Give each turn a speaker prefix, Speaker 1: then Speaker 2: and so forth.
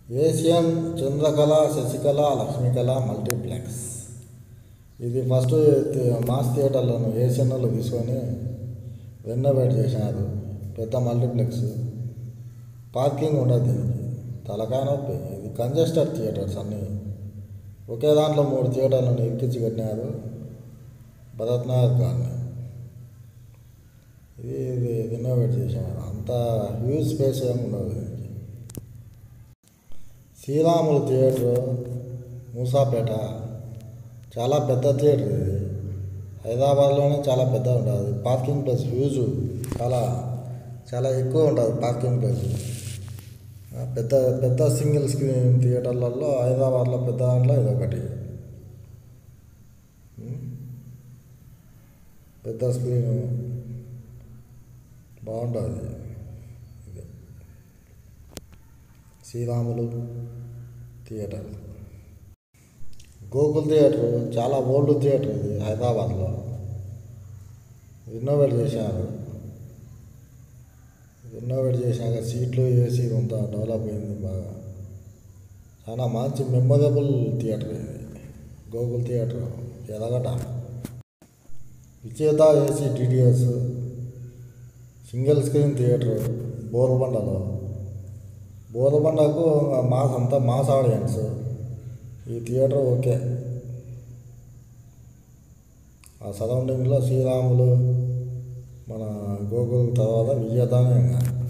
Speaker 1: Asian Chandrakala Sasikala Lakshmikala multiplex ఇది first థి- mass థియేటర్లను ఏషియన్లో తీసుకొని రెనోవేట్ చేసినారు పెద్ద మల్టీప్లెక్స్ పార్కింగ్ ఉండదు దీనికి తలకాయ నొప్పి ఇది కంజెస్టెడ్ థియేటర్స్ అన్నీ ఒకే దాంట్లో మూడు థియేటర్లను ఎక్కించి కట్టినారు భరత్ నగర్ కాలనీ ఇది ఇది రెనోవేట్ చేసినారు అంత హ్యూజ్ స్పేస్ ఏమి ఉండదు దీనికి శ్రీరాములు థియేటర్ మూసాపేట చాలా పెద్ద థియేటర్ ఇది హైదరాబాద్లోనే చాలా పెద్ద ఉంటుంది పార్కింగ్ ప్లేస్ హ్యూజ్ చాలా చాలా ఎక్కువ ఉంటుంది పార్కింగ్ ప్లేస్ ఆ, పెద్ద పెద్ద సింగిల్ స్క్రీన్ థియేటర్లలో హైదరాబాద్లో పెద్ద దాంట్లో ఇది ఒకటి ఉం? పెద్ద స్క్రీన్ బాగుంటుంది ఇది శ్రీరాములు థియేటర్ గోకుల్ థియేటర్ చాలా ఓల్డ్ థియేటర్ ఇది హైదరాబాద్లో రినోవేట్ చేశారు రినోవేట్ చేశాక సీట్లు ఏసీ అంతా డెవలప్ అయింది బాగా చాలా మంచి మెమొరబుల్ థియేటర్ ఇది గోకుల్ థియేటర్ ఎదగట Vijetha AC TDS single screen theatre బోరబండలో బోరబండకు మాస్ అంతా మాస్ ఆడియన్స్ ఈ థియేటర్ ఓకే ఆ సరౌండింగ్లో శ్రీరాములు మన గోకుల్ తర్వాత విజేతానే ఇంకా